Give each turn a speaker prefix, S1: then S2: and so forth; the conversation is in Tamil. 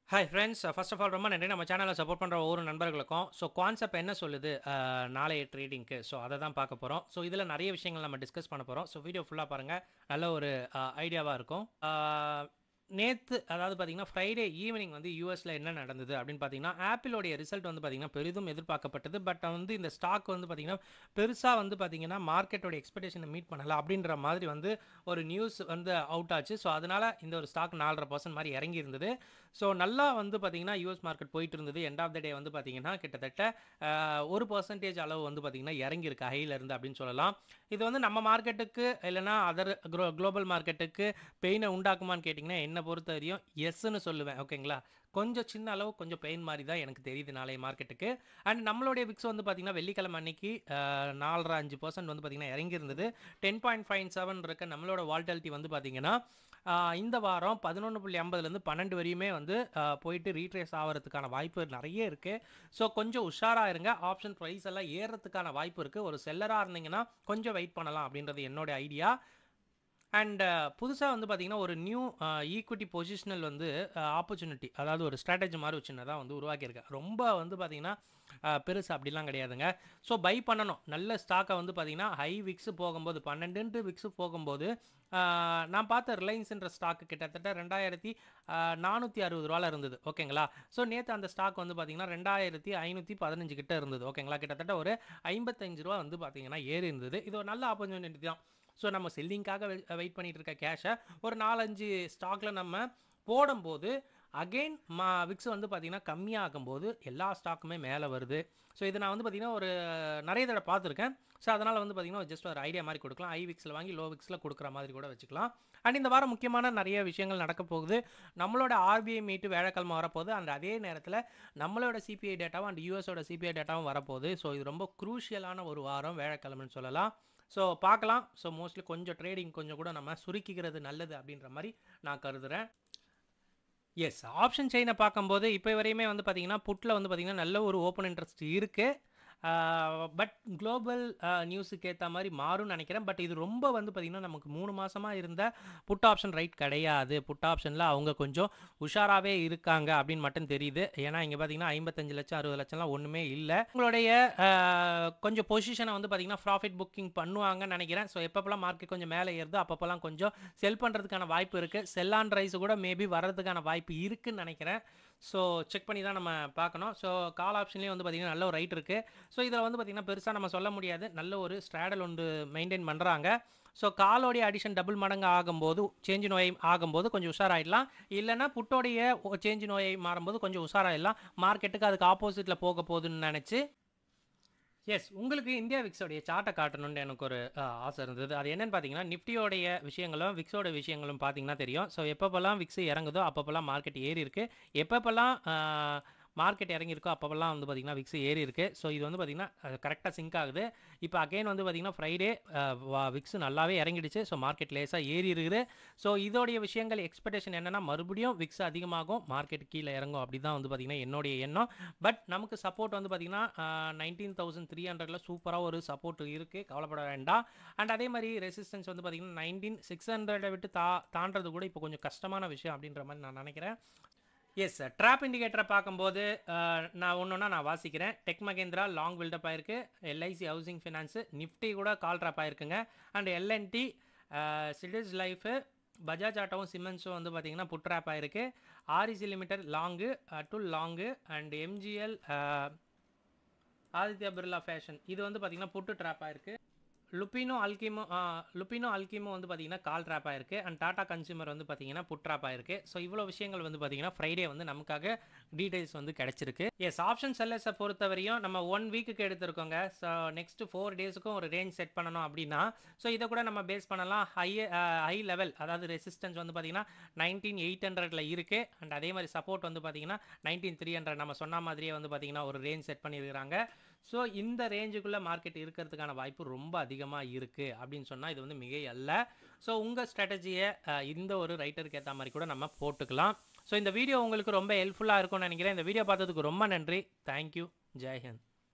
S1: hi friends first of all ரொம்ப நன்றி நம்ம சேனலை சப்போர்ட் பண்ணுற ஒவ்வொரு நண்பர்களுக்கும் ஸோ கான்செப்ட் என்ன சொல்லுது அஹ், நாளைய ட்ரேடிங்க்கு ஸோ அதை தான் பார்க்க போகிறோம் ஸோ இதில் நிறைய விஷயங்கள் நம்ம டிஸ்கஸ் பண்ண போகிறோம் ஸோ வீடியோ ஃபுல்லாக பாருங்கள் நல்ல ஒரு ஐடியாவாக இருக்கும் நேற்று அதாவது பார்த்தீங்கன்னா ஃப்ரைடே ஈவினிங் வந்து யூஎஸில் என்ன நடந்தது அப்படின்னு பார்த்தீங்கன்னா ஆப்பிளோடைய ரிசல்ட் வந்து பார்த்தீங்கன்னா பெரிதும் எதிர்பார்க்கப்பட்டது பட் வந்து இந்த ஸ்டாக் வந்து பார்த்தீங்கன்னா பெருசாக வந்து பார்த்தீங்கன்னா மார்க்கெட்டோட எக்ஸ்பெக்டேஷனை மீட் பண்ணலை அப்படின்ற மாதிரி வந்து ஒரு நியூஸ் வந்து அவுட் ஆச்சு ஸோ அதனால் இந்த ஒரு ஸ்டாக் நாலரை பர்சன்ட் மாதிரி இறங்கி இருந்தது ஸோ நல்லா வந்து பார்த்தீங்கன்னா யூஎஸ் மார்க்கெட் போயிட்டு இருந்தது எண்ட் ஆஃப் த டே வந்து பார்த்தீங்கன்னா கிட்டத்தட்ட ஆஹ், ஒரு பர்சன்டேஜ் அளவு வந்து பார்த்தீங்கன்னா இறங்கியிருக்கு ஹையில் இருந்து அப்படின்னு சொல்லலாம் இது வந்து நம்ம மார்க்கெட்டுக்கு இல்லைனா அதர் குளோ குளோபல் மார்க்கெட்டுக்கு பெயினை உண்டாக்குமான்னு கேட்டிங்கன்னா என்னை பொறுத்த வரையும் எஸ்ன்னு சொல்லுவேன் ஓகேங்களா கொஞ்சம் சின்ன அளவு கொஞ்சம் பெயின் மாதிரி தான் எனக்கு தெரியுது நாளைய மார்க்கெட்டுக்கு அண்ட் நம்மளுடைய விக்ஸ் வந்து பார்த்தீங்கன்னா வெள்ளிக்கிழமை அன்னைக்கு ஆஹ், நாலரை அஞ்சு பர்சன்ட் வந்து பார்த்தீங்கன்னா இறங்கி இருந்தது டென் பாயிண்ட் ஃபைவ் செவன் இருக்க நம்மளோட வால்டாலிட்டி வந்து பார்த்தீங்கன்னா ஆஹ், இந்த வாரம் பதினொன்று புள்ளி ஐம்பதுலேருந்து பன்னெண்டு வரையுமே வந்து ஆஹ், போயிட்டு ரீட்ரேஸ் ஆகிறதுக்கான வாய்ப்பு நிறைய இருக்குது ஸோ கொஞ்சம் உஷாராக இருங்க ஆப்ஷன் ப்ரைஸ் எல்லாம் ஏறுறதுக்கான வாய்ப்பு இருக்குது ஒரு செல்லராக இருந்தீங்கன்னா கொஞ்சம் வெயிட் பண்ணலாம் அப்படின்றது என்னோட ஐடியா அண்ட் புதுசாக வந்து பார்த்தீங்கன்னா ஒரு நியூ ஈக்விட்டி பொசிஷனல் வந்து ஆப்பர்ச்சுனிட்டி அதாவது ஒரு ஸ்ட்ராட்டஜி மாதிரி ஒரு சின்னதாக வந்து உருவாக்கியிருக்கேன் ரொம்ப வந்து பார்த்தீங்கன்னா பெருசு அப்படிலாம் கிடையாதுங்க ஸோ பை பண்ணணும் நல்ல ஸ்டாக்கை வந்து பார்த்தீங்கன்னா ஹை விக்ஸ் போகும்போது பன்னெண்டுன்ட்டு விக்ஸ் போகும்போது ஆஹ், நான் பார்த்த ரிலையன்ஸ்ன்ற ஸ்டாக்கு கிட்டத்தட்ட ரெண்டாயிரத்தி நானூற்றி அறுபது ரூபாவில் இருந்தது ஓகேங்களா ஸோ நேற்று அந்த ஸ்டாக் வந்து பார்த்தீங்கன்னா ரெண்டாயிரத்தி ஐநூற்றி பதினஞ்சு கிட்ட இருந்தது ஓகேங்களா கிட்டத்தட்ட ஒரு ஐம்பத்தஞ்சு ரூபா வந்து பார்த்தீங்கன்னா ஏறி இருந்தது இது ஒரு நல்ல ஆப்பர்ச்சுனிட்டி தான் ஸோ நம்ம செல்லிங்காக வெயிட் பண்ணிட்டு இருக்க கேஷை ஒரு நாலஞ்சு ஸ்டாக்கில் நம்ம போடும்போது அகெயின் மா விக்ஸ் வந்து பார்த்திங்கன்னா கம்மியாகும்போது எல்லா ஸ்டாக்குமே மேலே வருது ஸோ இது நான் வந்து பார்த்திங்கன்னா ஒரு நிறைய தடவை பார்த்துருக்கேன் ஸோ அதனால் வந்து பார்த்திங்கன்னா ஜஸ்ட் ஒரு ஐடியா மாதிரி கொடுக்கலாம் ஐ விக்ஸில் வாங்கி லோ விக்ஸில் கொடுக்குற மாதிரி கூட வச்சுக்கலாம் அண்ட் இந்த வாரம் முக்கியமான நிறைய விஷயங்கள் நடக்க போகுது நம்மளோட ஆர்பிஐ மீட்டு வேலைக்கிழமை வரப்போகுது அண்ட் அதே நேரத்தில் நம்மளோட சிபிஐ டேட்டாவும் அண்ட் யூஎஸோட சிபிஐ டேட்டாவும் வரப்போகுது ஸோ இது ரொம்ப குரூஷியலான ஒரு வாரம் வேலைக்கிழமைன்னு சொல்லலாம் ஸோ பார்க்கலாம் ஸோ மோஸ்ட்லி கொஞ்சம் ட்ரேடிங் கொஞ்சம் கூட நம்ம சுருக்கிக்கிறது நல்லது அப்படின்ற மாதிரி நான் கருதுகிறேன் எஸ் ஆப்ஷன் செயினை பார்க்கும்போது இப்போ வரையுமே வந்து பார்த்தீங்கன்னா புட்டில் வந்து பார்த்தீங்கன்னா நல்ல ஒரு ஓப்பன் இன்ட்ரெஸ்ட் இருக்குது பட் குளோபல் நியூஸுக்கு ஏற்ற மாதிரி மாறும்னு நினைக்கிறேன் பட் இது ரொம்ப வந்து பார்த்திங்கன்னா நமக்கு மூணு மாதமாக இருந்த புட் ஆப்ஷன் ரைட் கிடையாது புட் ஆப்ஷனில் அவங்க கொஞ்சம் உஷாராகவே இருக்காங்க அப்படின்னு மட்டும் தெரியுது ஏன்னா இங்கே பார்த்தீங்கன்னா ஐம்பத்தஞ்சு லட்சம் அறுபது லட்சம்லாம் ஒன்றுமே இல்லை உங்களுடைய ஆஹ், கொஞ்சம் பொசிஷனை வந்து பார்த்தீங்கன்னா ப்ராஃபிட் புக்கிங் பண்ணுவாங்கன்னு நினைக்கிறேன் ஸோ எப்பப்பெல்லாம் மார்க்கெட் கொஞ்சம் மேலே ஏறுதோ அப்பப்பெல்லாம் கொஞ்சம் செல் பண்ணுறதுக்கான வாய்ப்பு இருக்குது செல் ஆன் ரைஸ் கூட மேபி வர்றதுக்கான வாய்ப்பு இருக்குன்னு நினைக்கிறேன் ஸோ செக் பண்ணி தான் நம்ம பார்க்கணும் ஸோ கால் ஆப்ஷன்லேயும் வந்து பார்த்திங்கன்னா நல்ல ஒரு ரைட் இருக்குது ஸோ இதில் வந்து பார்த்திங்கன்னா பெருசாக நம்ம சொல்ல முடியாது நல்ல ஒரு ஸ்ட்ராடல் ஒன்று மெயின்டைன் பண்ணுறாங்க ஸோ காலோடைய அடிஷன் டபுள் மடங்கு ஆகும்போது சேஞ்ச் நோயை ஆகும்போது கொஞ்சம் உஷாராயிடலாம் இல்லைன்னா புட்டோடைய சேஞ்ச் நோயை மாறும்போது கொஞ்சம் உஷாராயிடலாம் மார்க்கெட்டுக்கு அதுக்கு ஆப்போசிட்டில் போக போகுதுன்னு நினச்சி எஸ் உங்களுக்கு இந்தியா விக்ஸோடைய சார்ட்டை காட்டணும்னு எனக்கு ஒரு அஹ், ஆசை இருந்தது அது என்னன்னு பார்த்தீங்கன்னா நிஃப்டியோடைய விஷயங்களும் விக்ஸோட விஷயங்களும் பார்த்தீங்கன்னா தெரியும் ஸோ எப்பப்பெல்லாம் விக்ஸ் இறங்குதோ அப்பப்பெல்லாம் மார்க்கெட் ஏறி இருக்கு எப்பப்பெல்லாம் மார்க்கெட் இறங்கியிருக்கோ அப்பப்பெல்லாம் வந்து பார்த்திங்கன்னா விக்ஸ் ஏறி இருக்கு ஸோ இது வந்து பார்த்திங்கன்னா கரெக்டாக சிங்க் ஆகுது இப்போ அகைன் வந்து பார்த்திங்கன்னா ஃப்ரைடே விக்ஸ் நல்லாவே இறங்கிடுச்சு ஸோ மார்க்கெட் லேசாக ஏறி இருக்குது ஸோ இதோடைய விஷயங்கள் எக்ஸ்பெக்டேஷன் என்னென்னா மறுபடியும் விக்ஸ் அதிகமாகும் மார்க்கெட் கீழே இறங்கும் அப்படி தான் வந்து பார்த்திங்கன்னா என்னுடைய எண்ணம் பட் நமக்கு சப்போர்ட் வந்து பார்த்திங்கன்னா நைன்டீன் தௌசண்ட் த்ரீ ஹண்ட்ரடில் சூப்பராக ஒரு சப்போர்ட் இருக்குது கவலைப்பட வேண்டாம் அண்ட் அதே மாதிரி ரெசிஸ்டன்ஸ் வந்து பார்த்திங்கன்னா நைன்டீன் சிக்ஸ் ஹண்ட்ரடை விட்டு தா தாண்டது கூட இப்போ கொஞ்சம் கஷ்டமான விஷயம் அப்படின்ற மாதிரி நான் நினைக்கிறேன் எஸ் ட்ராப் இண்டிகேட்டரை பார்க்கும்போது அஹ், நான் ஒன்று ஒன்றா நான் வாசிக்கிறேன் டெக் மகேந்திரா லாங் பில்டப் ஆயிருக்கு எல்ஐசி ஹவுசிங் ஃபினான்ஸு நிஃப்டி கூட கால் ட்ராப் ஆயிருக்குங்க and L and T cities life Bajaj ஆட்டோவும் சிமெண்ட்ஸும் வந்து பார்த்தீங்கன்னா புட் ட்ராப் ஆயிருக்கு REC limited long to long and MGL Aditya Birla fashion இது வந்து பார்த்தீங்கன்னா புட்டு ட்ராப் ஆயிருக்கு லுப்பினோ அல்கிமோ லுப்பினோ அல்கிமோ வந்து பார்த்தீங்கன்னா கால் ட்ராப் ஆயிருக்கு அண்ட் டாடா கன்சூமர் வந்து பார்த்தீங்கன்னா புட் ட்ராப் ஆயிருக்கு ஸோ இவ்வளோ விஷயங்கள் வந்து பார்த்தீங்கன்னா ஃப்ரைடே வந்து நமக்காக டீடைல்ஸ் வந்து கிடைச்சிருக்கு எஸ் ஆப்ஷன் செல்லர்ஸை பொறுத்தவரையும் நம்ம ஒன் வீக்குக்கு எடுத்திருக்கோங்க ஸோ நெக்ஸ்ட் ஃபோர் டேஸுக்கும் ஒரு ரேஞ்ச் செட் பண்ணணும் அப்படின்னா ஸோ இதை கூட நம்ம பேஸ் பண்ணலாம் ஹை ஹை லெவல் அதாவது ரெசிஸ்டன்ஸ் வந்து பார்த்தீங்கன்னா நைன்டீன் எயிட் ஹண்ட்ரட்ல இருக்கு அண்ட் அதே மாதிரி சப்போர்ட் வந்து பார்த்தீங்கன்னா நைன்டீன் த்ரீ ஹண்ட்ரட் நம்ம சொன்ன மாதிரியே வந்து பார்த்தீங்கன்னா ஒரு ரேஞ்ச் செட் பண்ணியிருக்கிறாங்க ஸோ இந்த ரேஞ்சுக்குள்ளே மார்க்கெட் இருக்கிறதுக்கான வாய்ப்பு ரொம்ப அதிகமாக இருக்குது அப்படின்னு சொன்னால் இது வந்து மிகை அல்ல ஸோ உங்கள் ஸ்ட்ராட்டஜியை இந்த ஒரு ரைட்டருக்கு ஏற்ற மாதிரி கூட நம்ம போட்டுக்கலாம் ஸோ இந்த வீடியோ உங்களுக்கு ரொம்ப ஹெல்ப்ஃபுல்லாக இருக்கும்னு நினைக்கிறேன் இந்த வீடியோ பார்த்ததுக்கு ரொம்ப நன்றி தேங்க்யூ ஜெய்ஹிந்த்